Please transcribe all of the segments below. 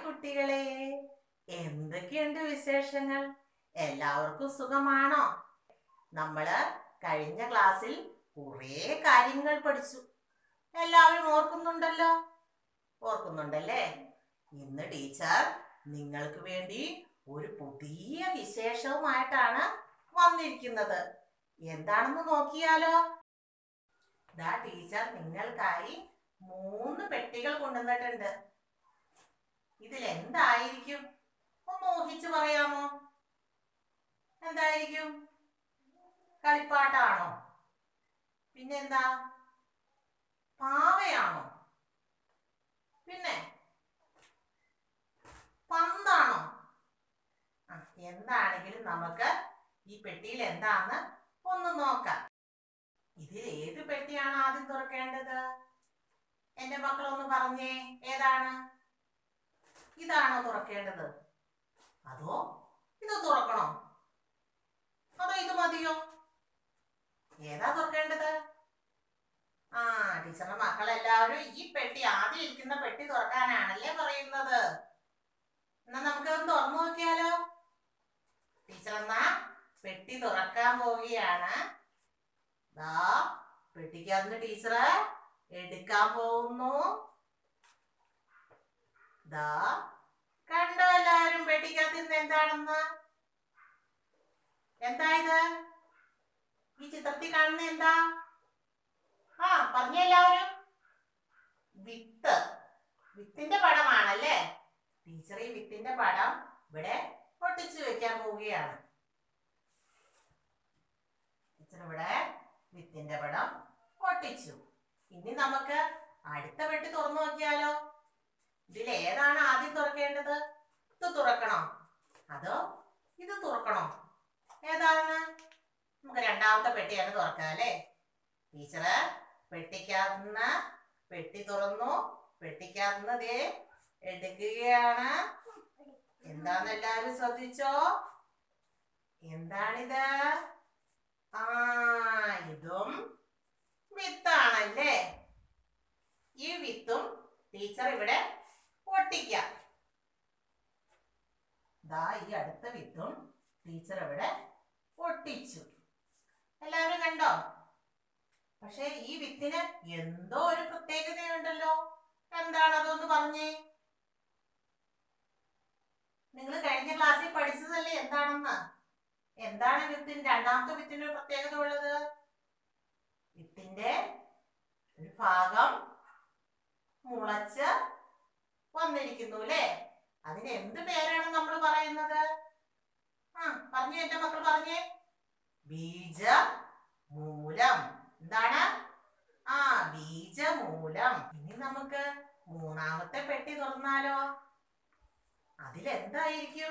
കുട്ടികളെ എന്തൊക്കെയുണ്ട് വിശേഷങ്ങൾ എല്ലാവർക്കും സുഖമാണോ നമ്മള് കഴിഞ്ഞ ക്ലാസ്സിൽ കുറേ കാര്യങ്ങൾ പഠിച്ചു എല്ലാവരും ഓർക്കുന്നുണ്ടല്ലോ ഓർക്കുന്നുണ്ടല്ലേ ഇന്ന് ടീച്ചർ നിങ്ങൾക്ക് വേണ്ടി ഒരു പുതിയ വിശേഷവുമായിട്ടാണ് വന്നിരിക്കുന്നത് എന്താണെന്ന് നോക്കിയാലോ ദാ ടീച്ചർ നിങ്ങൾക്കായി മൂന്ന് പെട്ടികൾ കൊണ്ടുവന്നിട്ടുണ്ട് ഇതിൽ എന്തായിരിക്കും ഒന്ന് ഊഹിച്ചു പറയാമോ എന്തായിരിക്കും കളിപ്പാട്ടാണോ പിന്നെന്താ പാവയാണോ പിന്നെ പന്താണോ ആ, എന്താണെങ്കിലും നമുക്ക് ഈ പെട്ടിയിൽ എന്താന്ന് ഒന്ന് നോക്കാം ഇതിൽ ഏത് പെട്ടിയാണ് ആദ്യം തുറക്കേണ്ടത് എന്റെ മക്കളൊന്ന് പറഞ്ഞേ ഏതാണ് ഇതാണോ തുറക്കേണ്ടത് അതോ ഇത് തുറക്കണോ അതോ ഇത് മതിയോ ഏതാ തുറക്കേണ്ടത് ആ ടീച്ചറിന്റെ മക്കളെല്ലാവരും ഈ പെട്ടി ആദ്യം ഇരിക്കുന്ന പെട്ടി തുറക്കാനാണല്ലേ പറയുന്നത് എന്നാ നമുക്ക് ഒന്ന് തുറന്നു നോക്കിയാലോ ടീച്ചർ എന്നാ പെട്ടി തുറക്കാൻ പോവുകയാണ് ദാ പെട്ടിക്കകത്ത് ടീച്ചറ് എടുക്കാൻ പോകുന്നു ദാ കണ്ടോ എല്ലാവരും പെട്ടിക്കകത്ത് ഇന്ന് എന്താണെന്ന് എന്താ ഇത് ഈ ചിത്രത്തിൽ കാണുന്ന എന്താ ആ പറഞ്ഞ എല്ലാവരും വിത്ത് വിത്തിന്റെ പടമാണല്ലേ ടീച്ചർ ഈ വിത്തിന്റെ പടം ഇവിടെ ഒട്ടിച്ചു വെക്കാൻ പോവുകയാണ് ടീച്ചർ ഇവിടെ വിത്തിന്റെ പടം ഒട്ടിച്ചു ഇനി നമുക്ക് അടുത്ത പെട്ടി തുറന്നു നോക്കിയാലോ ഇതിൽ ഏതാണ് ആദ്യം തുറക്കേണ്ടത് ഇത് തുറക്കണോ അതോ ഇത് തുറക്കണോ ഏതാണ് നമുക്ക് രണ്ടാമത്തെ പെട്ടിയാണ് തുറക്കുക അല്ലേ ടീച്ചറ് പെട്ടിക്കകത്തുനിന്ന് പെട്ടി തുറന്നു പെട്ടിക്കകത്തുനിന്ന് ദേ എടുക്കുകയാണ് എന്താന്ന് എല്ലാവരും ശ്രദ്ധിച്ചോ എന്താണിത് ആ ഇതും വിത്താണല്ലേ ഈ വിത്തും ടീച്ചർ ഇവിടെ ഒട്ടിക്കാം ദാ ഈ അടുത്ത വിത്തും ടീച്ചർ ഇവിടെ ഒട്ടിച്ചു എല്ലാവരും കണ്ടോ പക്ഷെ ഈ വിത്തിന് എന്തോ ഒരു പ്രത്യേകതയുണ്ടല്ലോ എന്താണ് അതൊന്ന് പറഞ്ഞേ നിങ്ങൾ കഴിഞ്ഞ ക്ലാസ്സിൽ പഠിച്ചതല്ലേ എന്താണെന്ന് എന്താണ് വിത്തിന് രണ്ടാമത്തെ വിത്തിന് ഒരു പ്രത്യേകത ഉള്ളത് വിത്തിന്റെ ഒരു ഭാഗം മുളച്ച് വന്നിരിക്കുന്നു അല്ലേ അതിന് എന്ത് പേരാണ് നമ്മൾ പറയുന്നത് ആ പറഞ്ഞു എന്റെ മക്കൾ പറഞ്ഞേ ബീജ മൂലം എന്താണ് ആ ബീജമൂലം ഇനി നമുക്ക് മൂന്നാമത്തെ പെട്ടി തുറന്നാലോ അതിലെന്തായിരിക്കും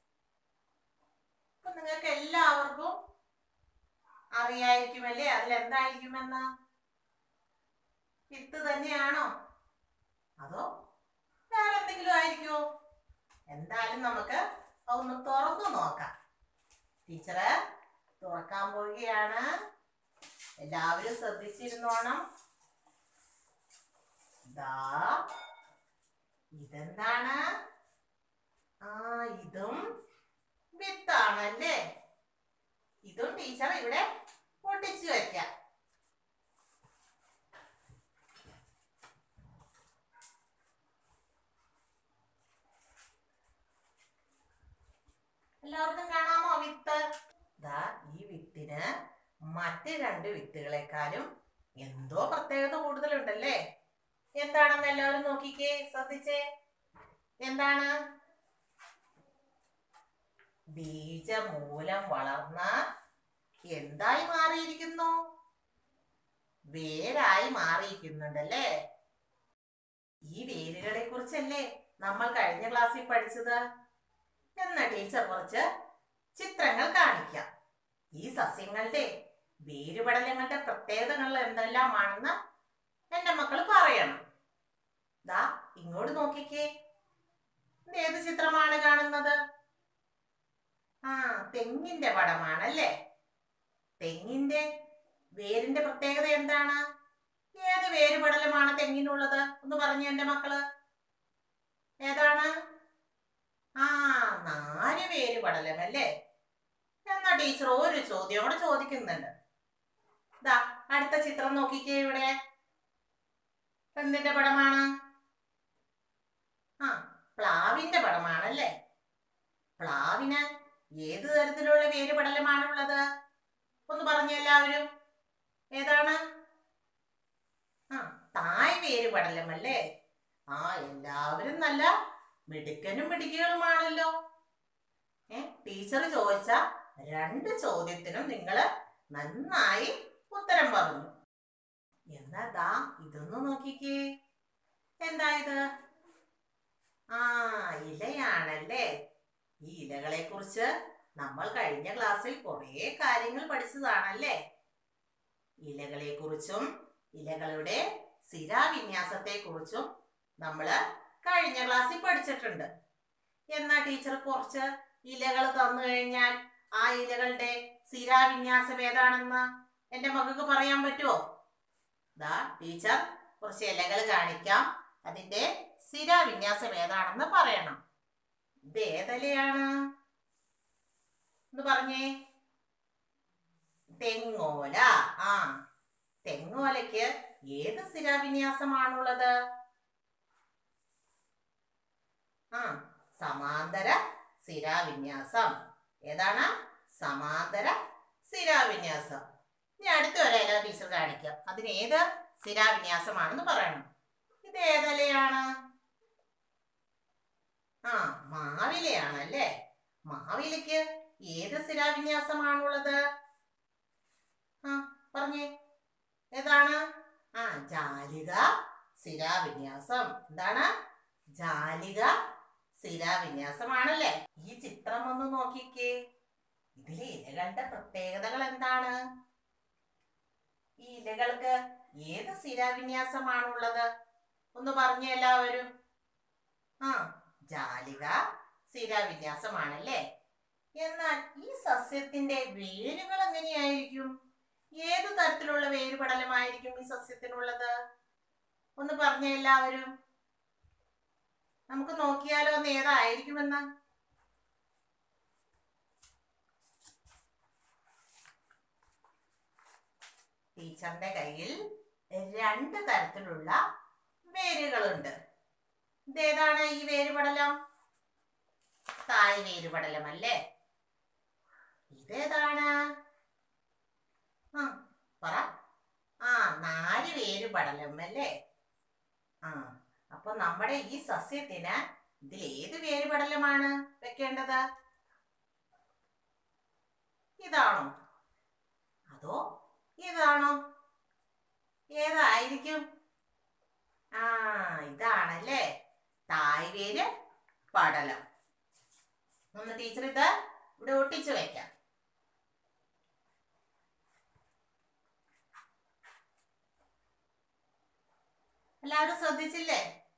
ഇപ്പൊ നിങ്ങൾക്ക് എല്ലാവർക്കും അറിയായിരിക്കുമല്ലേ അതിലെന്തായിരിക്കുമെന്ന് വിത്ത് തന്നെയാണോ അതോ വേറെ എന്തെങ്കിലും ആയിരിക്കുമോ എന്തായാലും നമുക്ക് അതൊന്ന് തുറന്നു നോക്കാം ടീച്ചറ് തുറക്കാൻ പോവുകയാണ് എല്ലാവരും ശ്രദ്ധിച്ചിരുന്നോണം ദാ ഇതെന്താണ് ആ ഇതും വിത്താണല്ലേ ഇതും ടീച്ചർ ഇവിടെ ഒട്ടിച്ചു വെക്കാം എല്ലാവർക്കും കാണാമോ വിത്ത് ദാ ഈ വിത്തിന് മറ്റ് രണ്ട് വിത്തുകളെക്കാളും എന്തോ പ്രത്യേകത കൂടുതലുണ്ടല്ലേ എന്താണെന്ന് എല്ലാവരും നോക്കിക്കേ ശ്രദ്ധിച്ചേ എന്താണ് ബീജമൂലം വളർന്ന എന്തായി മാറിയിരിക്കുന്നു വേരായി മാറിയിരിക്കുന്നുണ്ടല്ലേ ഈ വേരുകളെ കുറിച്ചല്ലേ നമ്മൾ കഴിഞ്ഞ ക്ലാസ്സിൽ പഠിച്ചത് എന്ന ടീച്ചർ കുറച്ച് ചിത്രങ്ങൾ കാണിക്കാം ഈ സസ്യങ്ങളുടെ വേരുപടലങ്ങളുടെ പ്രത്യേകതകൾ എന്തെല്ലാമാണെന്ന് എന്റെ മക്കൾ പറയണം ദാ ഇങ്ങോട്ട് നോക്കിക്കേ ഇത് ഏത് ചിത്രമാണ് കാണുന്നത് ആ തെങ്ങിന്റെ പടമാണല്ലേ തെങ്ങിന്റെ വേരിന്റെ പ്രത്യേകത എന്താണ് ഏത് വേരുപടലമാണ് തെങ്ങിനുള്ളത് ഒന്ന് പറഞ്ഞു എന്റെ മക്കള് ഏതാണ് പടലം അല്ലേ എന്നാ ടീച്ചർ ഒരു ചോദ്യം കൂടെ ചോദിക്കുന്നുണ്ട് ദാ അടുത്ത ചിത്രം നോക്കിക്കേ ഇവിടെ എന്തിന്റെ പടമാണ് ആ പ്ലാവിന്റെ പടമാണല്ലേ പ്ലാവിന് ഏത് തരത്തിലുള്ള വേര് പടലമാണുള്ളത് ഒന്ന് പറഞ്ഞ എല്ലാവരും ഏതാണ് ആ തായ് വേര് പടലം അല്ലേ ആ എല്ലാവരും നല്ല മിടുക്കനും മിടുക്കികളുമാണല്ലോ ഏ ടീച്ചർ ചോദിച്ച രണ്ട് ചോദ്യത്തിനും നിങ്ങൾ നന്നായി ഉത്തരം പറഞ്ഞു എന്നാ ദാ ഇതൊന്ന് നോക്കിക്കേ എന്താ ഇത് ആ ഇലയാണല്ലേ ഈ ഇലകളെ കുറിച്ച് നമ്മൾ കഴിഞ്ഞ ക്ലാസ്സിൽ കുറേ കാര്യങ്ങൾ പഠിച്ചതാണല്ലേ ഇലകളെ കുറിച്ചും ഇലകളുടെ സ്ഥിരാവിന്യാസത്തെ കുറിച്ചും നമ്മൾ കഴിഞ്ഞ ക്ലാസ്സിൽ പഠിച്ചിട്ടുണ്ട് എന്നാ ടീച്ചർ കുറച്ച് ഇലകൾ തന്നു കഴിഞ്ഞാൽ ആ ഇലകളുടെ സ്ഥിരാവിന്യാസം ഏതാണെന്ന് എന്റെ മകൾക്ക് പറയാൻ പറ്റുമോ ദാ ടീച്ചർ കുറച്ച് ഇലകൾ കാണിക്കാം അതിന്റെ സ്ഥിരാവിന്യാസം ഏതാണെന്ന് പറയണം ഇത് ഏതലയാണ് എന്ന് പറഞ്ഞേ തെങ്ങോല ആ തെങ്ങോലയ്ക്ക് ഏത് സ്ഥിരാവിന്യാസമാണുള്ളത് ആ സമാന്തര സ്ഥിരാവിന്യാസം ഏതാണ് സമാന്തര സ്ഥിരാവിന്യാസം ഇനി അടുത്ത ഒരേല ടീച്ചർ കാണിക്കാം അതിന് ഏത് സ്ഥിരാവിന്യാസമാണെന്ന് പറയണം ഇത് ഏതലയാണ് ആ മാവിലയാണല്ലേ മാവിലയ്ക്ക് ഏത് സ്ഥിരാവിന്യാസമാണുള്ളത് ആ പറഞ്ഞേ ഏതാണ് ആ ജാലിക സ്ഥിരാവിന്യാസം എന്താണ് ജാലിക സ്ഥിരാവിന്യാസമാണല്ലേ ഈ ചിത്രം ഒന്ന് നോക്കിക്കേ ഇതിലെ ഇലകളുടെ പ്രത്യേകതകൾ എന്താണ് ഈ ഇലകൾക്ക് ഏത് സ്ഥിരാവിന്യാസമാണുള്ളത് ഒന്ന് പറഞ്ഞ എല്ലാവരും ആ ജാലിക സ്ഥിരാവിന്യാസമാണല്ലേ എന്നാൽ ഈ സസ്യത്തിന്റെ വേരുകൾ എങ്ങനെയായിരിക്കും ഏത് തരത്തിലുള്ള വേരുപടലമായിരിക്കും ഈ സസ്യത്തിനുള്ളത് ഒന്ന് പറഞ്ഞ എല്ലാവരും നമുക്ക് നോക്കിയാലോ ഒന്ന് ഏതായിരിക്കുമെന്ന് ടീച്ചറിന്റെ കയ്യിൽ രണ്ട് തരത്തിലുള്ള വേരുകളുണ്ട് ഇതേതാണ് ഈ വേരുപടലം തായ് വേരുപടലം അല്ലേ ഇതേതാണ് ആ പറ ആ നാല് വേര് പടലം അല്ലേ ആ അപ്പൊ നമ്മുടെ ഈ സസ്യത്തിന് ഇതിൽ ഏത് വേര് പടലമാണ് വെക്കേണ്ടത് ഇതാണോ അതോ ഇതാണോ ഏതായിരിക്കും ആ ഇതാണല്ലേ തായ്വേര് പടലം ഒന്ന് ടീച്ചർ ഇത് ഇവിടെ ഒട്ടിച്ചു വെക്കാം എല്ലാവരും ശ്രദ്ധിച്ചില്ലേ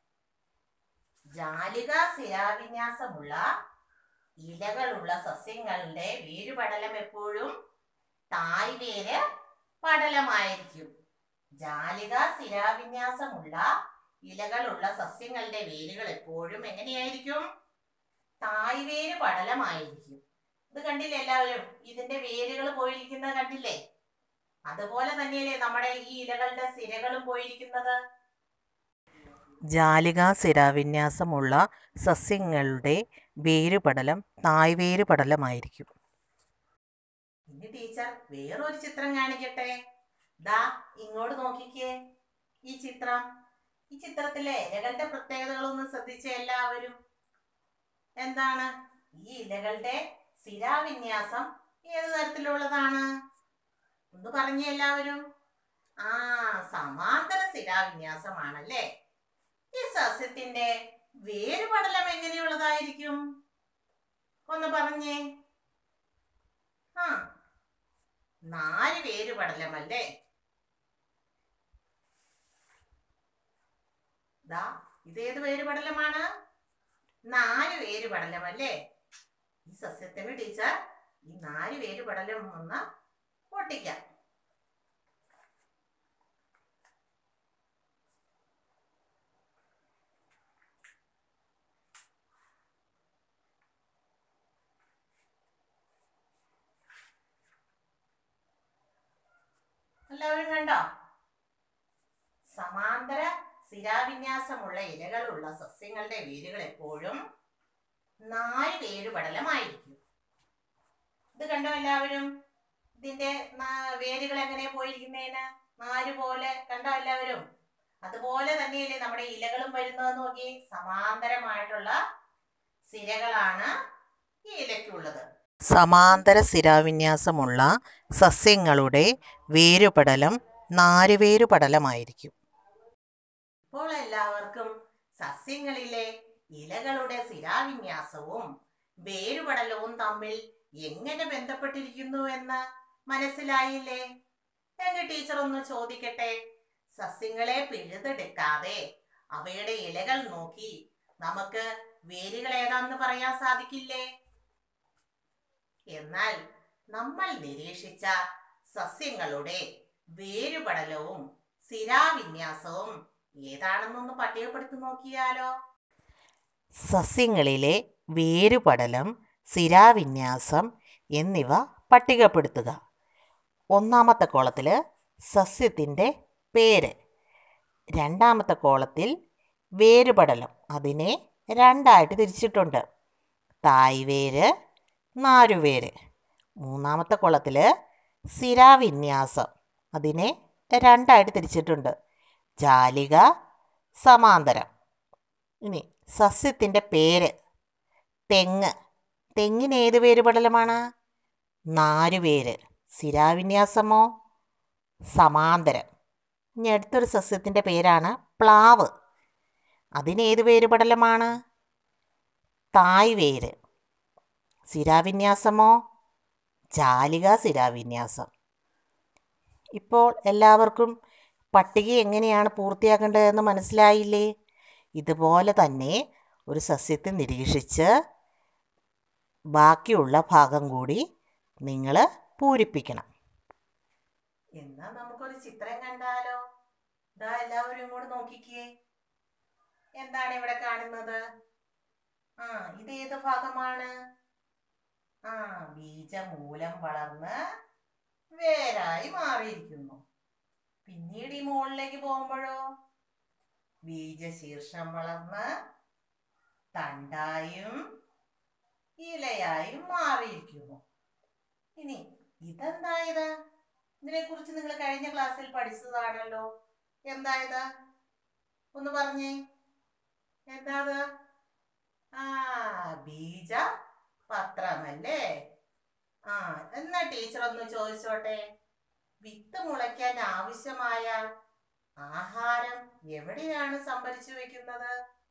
ജാലിക ശിലാവിന്യാസമുള്ള ഇലകളുള്ള സസ്യങ്ങളുടെ വേരുപടലം എപ്പോഴും തായ്വേര് പടലമായിരിക്കും ജാലിക ശിലാവിന്യാസമുള്ള ഇലകളുള്ള സസ്യങ്ങളുടെ വേരുകൾ എപ്പോഴും എങ്ങനെയായിരിക്കും തായ്വേര് പടലമായിരിക്കും ഇത് കണ്ടില്ലേ എല്ലാവരും ഇതിന്റെ വേരുകൾ പോയിരിക്കുന്നത് കണ്ടില്ലേ അതുപോലെ തന്നെയല്ലേ നമ്മുടെ ഈ ഇലകളുടെ സിരകളും പോയിരിക്കുന്നത് ജാലിക സ്ഥിരാവിന്യാസമുള്ള സസ്യങ്ങളുടെ വേരുപടലം തായ്വേര് പടലമായിരിക്കും ഇനി ടീച്ചർ വേറൊരു ചിത്രം കാണിക്കട്ടെ ദാ ഇങ്ങോട്ട് നോക്കിക്കേ ഈ ചിത്രം ഈ ചിത്രത്തിലെ ഇലകളുടെ പ്രത്യേകതകളൊന്ന് ശ്രദ്ധിച്ച എല്ലാവരും എന്താണ് ഈ ഇലകളുടെ സ്ഥിരാവിന്യാസം ഏത് തരത്തിലുള്ളതാണ് ഒന്ന് പറഞ്ഞേ എല്ലാവരും ആ സമാന്തര സ്ഥിരാവിന്യാസമാണല്ലേ ഈ സസ്യത്തിന്റെ വേരുപടലം എങ്ങനെയുള്ളതായിരിക്കും ഒന്ന് പറഞ്ഞേ ആ നാല് വേരുപടലമല്ലേ ദാ ഇതേത് വേരുപടലമാണ് നാല് വേരുപടലമല്ലേ ഈ സസ്യത്തിന് ടീച്ചർ ഈ നാല് വേരുപടലം ഒന്ന് പൊട്ടിക്കാം എല്ലാവരും കണ്ടോ സമാന്തര സ്ഥിരാവിന്യാസമുള്ള ഇലകളുള്ള സസ്യങ്ങളുടെ വേരുകൾ എപ്പോഴും നാല് വേരുപടലമായിരിക്കും ഇത് കണ്ടോ എല്ലാവരും ഇതിന്റെ നാ- വേരുകൾ എങ്ങനെ പോയിരിക്കുന്നതിന് നാല് പോലെ കണ്ടോ എല്ലാവരും അതുപോലെ തന്നെയല്ലേ നമ്മുടെ ഇലകളും വരുന്നത് നോക്കി സമാന്തരമായിട്ടുള്ള സിരകളാണ് ഈ ഇലയ്ക്കുള്ളത് സമാന്തര സ്ഥിരാവിന്യാസമുള്ള സസ്യങ്ങളുടെ വേരുപടലം നാരുവേരുപടലമായിരിക്കും ഇപ്പോൾ എല്ലാവർക്കും സസ്യങ്ങളിലെ ഇലകളുടെ സ്ഥിരാവിന്യാസവും വേരുപടലവും തമ്മിൽ എങ്ങനെ ബന്ധപ്പെട്ടിരിക്കുന്നു എന്ന് മനസ്സിലായില്ലേ എന്റെ ടീച്ചർ ഒന്ന് ചോദിക്കട്ടെ സസ്യങ്ങളെ പിഴുതെടുക്കാതെ അവയുടെ ഇലകൾ നോക്കി നമുക്ക് വേരുകൾ ഏതാണെന്ന് പറയാൻ സാധിക്കില്ലേ എന്നാൽ നമ്മൾ നിരീക്ഷിച്ച സസ്യങ്ങളുടെ വേരുപടലവും സ്ഥിരാവിന്യാസവും ഏതാണെന്നൊന്ന് പട്ടികപ്പെടുത്തി നോക്കിയാലോ സസ്യങ്ങളിലെ വേരുപടലം സ്ഥിരാവിന്യാസം എന്നിവ പട്ടികപ്പെടുത്തുക ഒന്നാമത്തെ കോളത്തിൽ സസ്യത്തിൻ്റെ പേര് രണ്ടാമത്തെ കോളത്തിൽ വേരുപടലം അതിനെ രണ്ടായിട്ട് തിരിച്ചിട്ടുണ്ട് തായ്വേര് നാരുവേര് മൂന്നാമത്തെ കുളത്തിൽ സ്ഥിരാവിന്യാസം അതിനെ രണ്ടായിട്ട് തിരിച്ചിട്ടുണ്ട് ജാലിക സമാന്തരം ഇനി സസ്യത്തിൻ്റെ പേര് തെങ്ങ് തെങ്ങിന് ഏത് വേരുപടലമാണ് നാരുവേര് സ്ഥിരാവിന്യാസമോ സമാന്തരം ഇനി അടുത്തൊരു സസ്യത്തിൻ്റെ പേരാണ് പ്ലാവ് അതിനേത് വേരുപടലമാണ് തായ്വേര് സ്ഥിരാവിന്യാസമോ ജാലിക സ്ഥിരാവിന്യാസം ഇപ്പോൾ എല്ലാവർക്കും പട്ടിക എങ്ങനെയാണ് പൂർത്തിയാക്കേണ്ടതെന്ന് മനസ്സിലായില്ലേ ഇതുപോലെ തന്നെ ഒരു സസ്യത്തെ നിരീക്ഷിച്ച് ബാക്കിയുള്ള ഭാഗം കൂടി നിങ്ങൾ പൂരിപ്പിക്കണം എന്നാ നമുക്കൊരു ചിത്രം കണ്ടാലോ ഇതാ എല്ലാവരും കൂടെ നോക്കിക്കേ എന്താണ് ഇവിടെ കാണുന്നത് ആ ഇത് ഏത് ഭാഗമാണ് ആ ബീജമൂലം വളർന്ന് വേരായി മാറിയിരിക്കുന്നു പിന്നീട് ഈ മുകളിലേക്ക് പോകുമ്പോഴോ ബീജശീർഷം വളർന്ന് തണ്ടായും ഇലയായും മാറിയിരിക്കുന്നു ഇനി ഇതെന്തായത് ഇതിനെക്കുറിച്ച് നിങ്ങൾ കഴിഞ്ഞ ക്ലാസ്സിൽ പഠിച്ചതാണല്ലോ എന്തായത് ഒന്ന് പറഞ്ഞേ എന്താത് ആ ബീജ പത്രമല്ലേ ആ എന്നാ ടീച്ചർ ഒന്ന് ചോദിച്ചോട്ടെ വിത്ത് മുളയ്ക്കാൻ ആവശ്യമായ ആഹാരം എവിടെയാണ് സംഭരിച്ചു വെക്കുന്നത്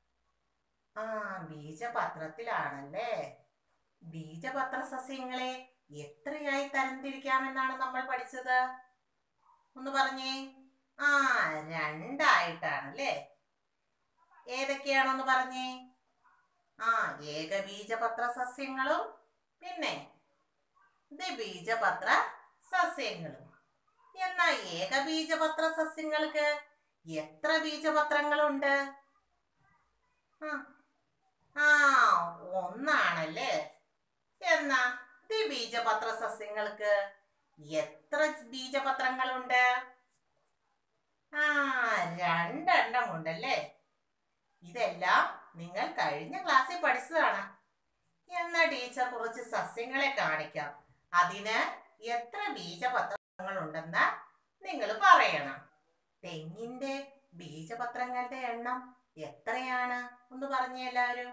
ആ ബീജപത്രത്തിലാണല്ലേ ബീജപത്ര സസ്യങ്ങളെ എത്രയായി തരംതിരിക്കാമെന്നാണ് നമ്മൾ പഠിച്ചത് ഒന്ന് പറഞ്ഞേ ആ രണ്ടായിട്ടാണല്ലേ ഏതൊക്കെയാണോന്ന് പറഞ്ഞേ ആ ഏകബീജപത്ര സസ്യങ്ങളും പിന്നെ ദ്വിബീജപത്ര സസ്യങ്ങളും എന്നാ ഏകബീജപത്ര സസ്യങ്ങൾക്ക് എത്ര ബീജപത്രങ്ങളുണ്ട് ആ ആ ഒന്നാണല്ലേ എന്നാ ദ്വിബീജപത്ര സസ്യങ്ങൾക്ക് എത്ര ബീജപത്രങ്ങളുണ്ട് ആ രണ്ടെണ്ണം ഉണ്ടല്ലേ ഇതെല്ലാം നിങ്ങൾ കഴിഞ്ഞ ക്ലാസ്സിൽ പഠിച്ചതാണ് എന്നാ ടീച്ചർ കുറച്ച് സസ്യങ്ങളെ കാണിക്കാം അതിന് എത്ര ബീജപത്രങ്ങൾ ഉണ്ടെന്ന് നിങ്ങൾ പറയണം തെങ്ങിന്റെ ബീജപത്രങ്ങളുടെ എണ്ണം എത്രയാണ് ഒന്ന് പറഞ്ഞേ എല്ലാവരും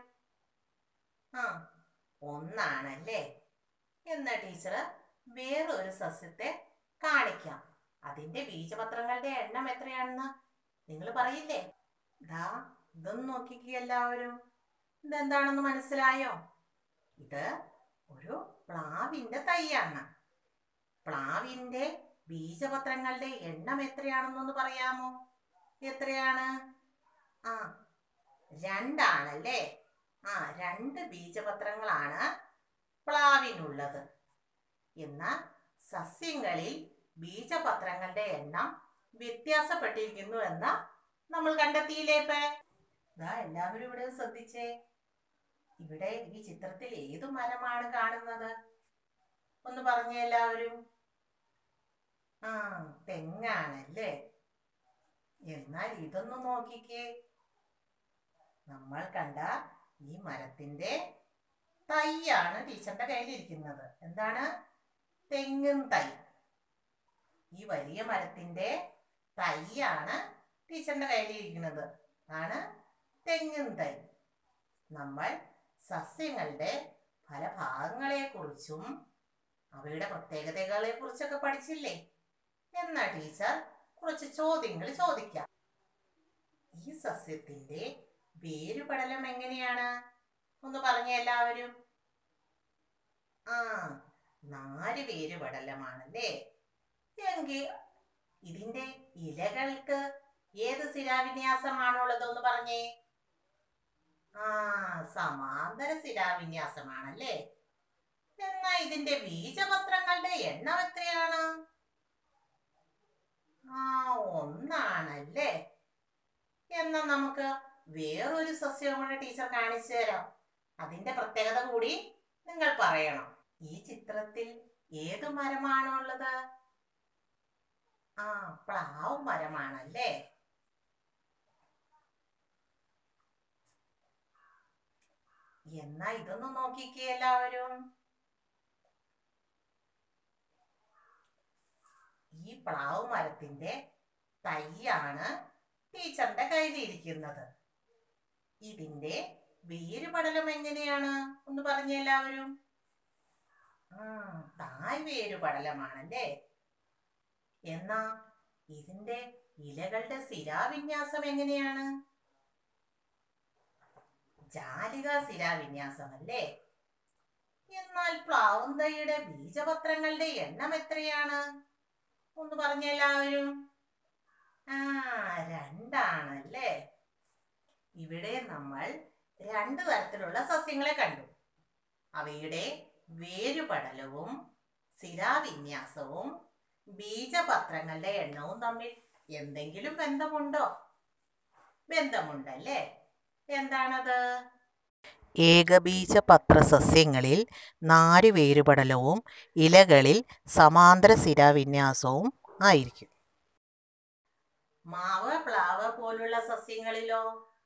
ആ ഒന്നാണല്ലേ എന്നാ ടീച്ചർ വേറൊരു സസ്യത്തെ കാണിക്കാം അതിന്റെ ബീജപത്രങ്ങളുടെ എണ്ണം എത്രയാണെന്ന് നിങ്ങൾ പറയില്ലേ ദാ ഇതൊന്ന് നോക്കിക്കേ എല്ലാവരും ഇതെന്താണെന്ന് മനസ്സിലായോ ഇത് ഒരു പ്ലാവിന്റെ തൈയാണ് പ്ലാവിന്റെ ബീജപത്രങ്ങളുടെ എണ്ണം എത്രയാണെന്നൊന്ന് പറയാമോ എത്രയാണ് ആ രണ്ടാണല്ലേ ആ രണ്ട് ബീജപത്രങ്ങളാണ് പ്ലാവിനുള്ളത് എന്നാൽ സസ്യങ്ങളിൽ ബീജപത്രങ്ങളുടെ എണ്ണം വ്യത്യാസപ്പെട്ടിരിക്കുന്നു എന്ന് നമ്മൾ കണ്ടെത്തിയില്ലേ ഇപ്പൊ ദാ എല്ലാവരും ഇവിടെ ശ്രദ്ധിച്ചേ ഇവിടെ ഈ ചിത്രത്തിൽ ഏതു മരമാണ് കാണുന്നത് ഒന്ന് പറഞ്ഞേ എല്ലാവരും ആ തെങ്ങാണല്ലേ എന്നാൽ ഇതൊന്ന് നോക്കിക്കേ നമ്മൾ കണ്ട ഈ മരത്തിന്റെ തൈയാണ് ടീച്ചറിന്റെ കയ്യിലിരിക്കുന്നത് എന്താണ് തെങ്ങും തൈ ഈ വലിയ മരത്തിന്റെ തൈയാണ് ടീച്ചറിന്റെ കയ്യിലിരിക്കുന്നത് ആണ് തെങ്ങും തൈ നമ്മൾ സസ്യങ്ങളുടെ പല ഭാഗങ്ങളെ കുറിച്ചും അവയുടെ പ്രത്യേകതകളെ കുറിച്ചൊക്കെ പഠിച്ചില്ലേ എന്നാ ടീച്ചർ കുറച്ച് ചോദ്യങ്ങൾ ചോദിക്കാം ഈ സസ്യത്തിന്റെ വേരുപടലം എങ്ങനെയാണ് ഒന്ന് പറഞ്ഞ എല്ലാവരും ആ നാല് വേരുപടലമാണല്ലേ എങ്കിൽ ഇതിന്റെ ഇലകൾക്ക് ഏത് ശിലാവിന്യാസമാണുള്ളത് ഒന്ന് പറഞ്ഞേ ആ സമാന്തര ശിലാവിന്യാസമാണല്ലേ എന്നാ ഇതിന്റെ ബീജപത്രങ്ങളുടെ എണ്ണം എത്രയാണ് ആ ഒന്നാണല്ലേ എന്നാ നമുക്ക് വേറൊരു സസ്യവും കൂടെ ടീച്ചർ കാണിച്ചു തരാം അതിന്റെ പ്രത്യേകത കൂടി നിങ്ങൾ പറയണം ഈ ചിത്രത്തിൽ ഏത് മരമാണുള്ളത് ആ പ്ലാവ് മരമാണല്ലേ എന്നാ ഇതൊന്ന് നോക്കിക്കേ എല്ലാവരും ഈ പ്ലാവ് മരത്തിന്റെ തൈയാണ് ടീച്ചറിന്റെ കയ്യിലിരിക്കുന്നത് ഇതിന്റെ വേരുപടലം എങ്ങനെയാണ് ഒന്ന് പറഞ്ഞ എല്ലാവരും ആ തായ് വേരുപടലമാണല്ലേ എന്നാ ഇതിന്റെ ഇലകളുടെ ശിലാവിന്യാസം എങ്ങനെയാണ് ജാലിക ശിലാവിന്യാസം അല്ലേ എന്നാൽ പ്ലാവുന്തയുടെ ബീജപത്രങ്ങളുടെ എണ്ണം എത്രയാണ് ഒന്ന് പറഞ്ഞ എല്ലാവരും ആ രണ്ടാണല്ലേ ഇവിടെ നമ്മൾ രണ്ട് തരത്തിലുള്ള സസ്യങ്ങളെ കണ്ടു അവയുടെ വേരുപടലവും ശിലാവിന്യാസവും ബീജപത്രങ്ങളുടെ എണ്ണവും തമ്മിൽ എന്തെങ്കിലും ബന്ധമുണ്ടോ ബന്ധമുണ്ടല്ലേ എന്താണത് ഏകബീജപത്ര സസ്യങ്ങളിൽ നാല് വേരുപടലവും ഇലകളിൽ സമാന്തര ശിലാവിന്യാസവും ആയിരിക്കും മാവ് പ്ലാവ് പോലുള്ള സസ്യങ്ങളിലോ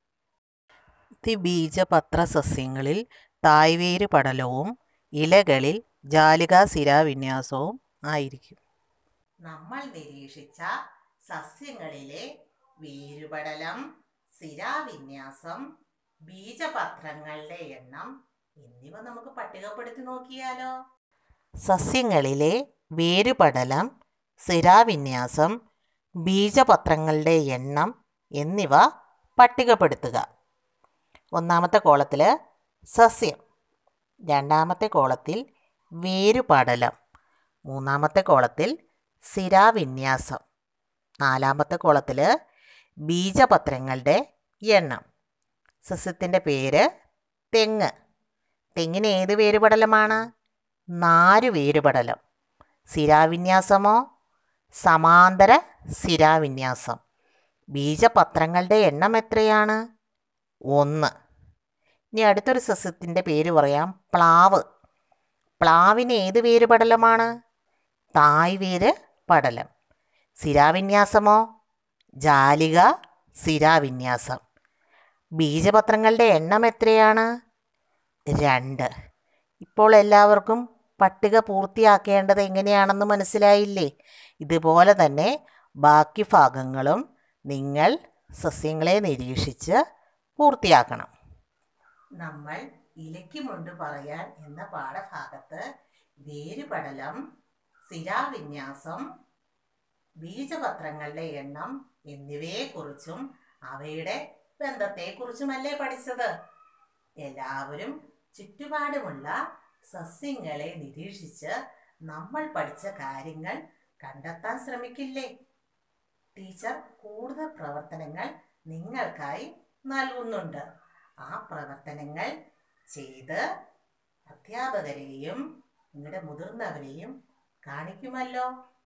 ദ്വിബീജപത്ര സസ്യങ്ങളിൽ തായ്വേര് പടലവും ഇലകളിൽ ജാലികാ ശിലാവിന്യാസവും ആയിരിക്കും നമ്മൾ നിരീക്ഷിച്ച സസ്യങ്ങളിലെ വേരുപടലം ശിലാവിന്യാസം ബീജപത്രങ്ങളുടെ എണ്ണം എന്നിവ നമുക്ക് പട്ടികപ്പെടുത്തി നോക്കിയാലോ സസ്യങ്ങളിലെ വേരുപടലം ശിലാവിന്യാസം ബീജപത്രങ്ങളുടെ എണ്ണം എന്നിവ പട്ടികപ്പെടുത്തുക ഒന്നാമത്തെ കോളത്തിൽ സസ്യം രണ്ടാമത്തെ കോളത്തിൽ വേരുപടലം മൂന്നാമത്തെ കോളത്തിൽ ശിലാവിന്യാസം നാലാമത്തെ കോളത്തിൽ ബീജപത്രങ്ങളുടെ എണ്ണം സസ്യത്തിൻ്റെ പേര് തെങ്ങ് തെങ്ങിന് ഏത് വേരുപടലമാണ് നാല് വേരുപടലം ശിലാവിന്യാസമോ സമാന്തര ശിലാവിന്യാസം ബീജപത്രങ്ങളുടെ എണ്ണം എത്രയാണ് ഒന്ന് ഇനി അടുത്തൊരു സസ്യത്തിൻ്റെ പേര് പറയാം പ്ലാവ് പ്ലാവിന് ഏത് വേരുപടലമാണ് തായ് വേര് പടലം ശിലാവിന്യാസമോ ജാലിക ശിലാവിന്യാസം ബീജപത്രങ്ങളുടെ എണ്ണം എത്രയാണ് രണ്ട് ഇപ്പോൾ എല്ലാവർക്കും പട്ടിക പൂർത്തിയാക്കേണ്ടത് എങ്ങനെയാണെന്ന് മനസ്സിലായില്ലേ ഇതുപോലെ തന്നെ ബാക്കി ഭാഗങ്ങളും നിങ്ങൾ സസ്യങ്ങളെ നിരീക്ഷിച്ച് പൂർത്തിയാക്കണം നമ്മൾ ഇലയ്ക്കുമുണ്ട് പറയാൻ എന്ന പാഠഭാഗത്ത് വേരുപടലം ശിലാവിന്യാസം ബീജപത്രങ്ങളുടെ എണ്ണം എന്നിവയെക്കുറിച്ചും അവയുടെ ബന്ധത്തെക്കുറിച്ചുമല്ലേ പഠിച്ചത് എല്ലാവരും ചുറ്റുപാടുമുള്ള സസ്യങ്ങളെ നിരീക്ഷിച്ച് നമ്മൾ പഠിച്ച കാര്യങ്ങൾ കണ്ടെത്താൻ ശ്രമിക്കില്ലേ ടീച്ചർ കൂടുതൽ പ്രവർത്തനങ്ങൾ നിങ്ങൾക്കായി നൽകുന്നുണ്ട് ആ പ്രവർത്തനങ്ങൾ ചെയ്ത് അധ്യാപകരെയും നിങ്ങളുടെ മുതിർന്നവരെയും കാണിക്കുമല്ലോ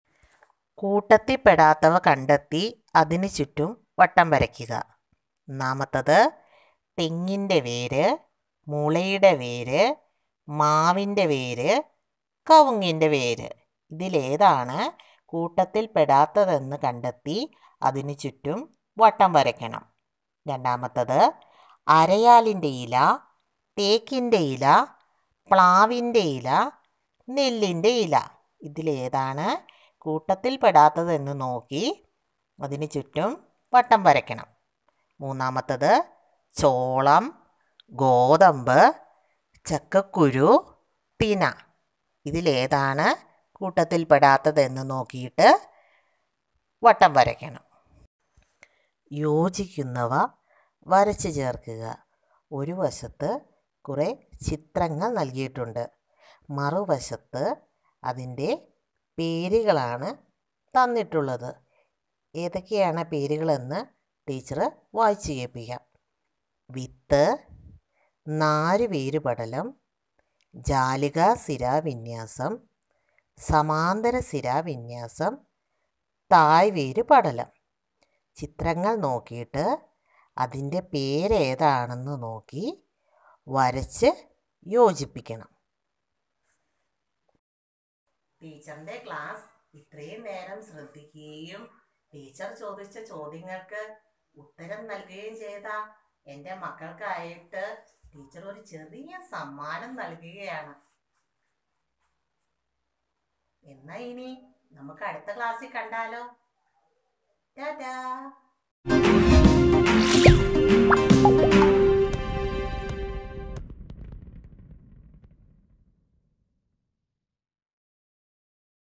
കൂട്ടത്തിൽപ്പെടാത്തവ കണ്ടെത്തി അതിനു ചുറ്റും വട്ടം വരയ്ക്കുക ഒന്നാമത്തത് തെങ്ങിൻ്റെ വേര് മുളയുടെ വേര് മാവിൻ്റെ വേര് കവുങ്ങിൻ്റെ വേര് ഇതിലേതാണ് കൂട്ടത്തിൽ പെടാത്തതെന്ന് കണ്ടെത്തി അതിനു ചുറ്റും വട്ടം വരയ്ക്കണം രണ്ടാമത്തത് അരയാലിൻ്റെ ഇല തേക്കിൻ്റെ ഇല പ്ലാവിൻ്റെ ഇല നെല്ലിൻ്റെ ഇല ഇതിലേതാണ് കൂട്ടത്തിൽ പെടാത്തതെന്ന് നോക്കി അതിന് ചുറ്റും വട്ടം വരയ്ക്കണം മൂന്നാമത്തത് ചോളം ഗോതമ്പ് ചക്കക്കുരു തിന ഇതിലേതാണ് കൂട്ടത്തിൽ പെടാത്തതെന്ന് നോക്കിയിട്ട് വട്ടം വരയ്ക്കണം യോജിക്കുന്നവ വരച്ചു ചേർക്കുക ഒരു വശത്ത് കുറേ ചിത്രങ്ങൾ നൽകിയിട്ടുണ്ട് മറുവശത്ത് അതിൻ്റെ പേരുകളാണ് തന്നിട്ടുള്ളത് ഏതൊക്കെയാണ് പേരുകളെന്ന് ടീച്ചർ വായിച്ചു കേൾപ്പിക്കാം വിത്ത് നാരുവേര് പടലം ജാലിക സിരാവിന്യാസം സമാന്തര സിരാവിന്യാസം തായ്വേര് പടലം ചിത്രങ്ങൾ നോക്കിയിട്ട് അതിൻ്റെ പേരേതാണെന്ന് നോക്കി വരച്ച് യോജിപ്പിക്കണം ടീച്ചറിന്റെ ക്ലാസ് ഇത്രയും നേരം ശ്രദ്ധിക്കുകയും ടീച്ചർ ചോദിച്ച ചോദ്യങ്ങൾക്ക് ഉത്തരം നൽകുകയും ചെയ്ത എൻ്റെ മക്കൾക്കായിട്ട് ടീച്ചർ ഒരു ചെറിയ സമ്മാനം നൽകുകയാണ് എന്നാ ഇനി നമുക്ക് അടുത്ത ക്ലാസ്സിൽ കണ്ടാലോ ടാറ്റാ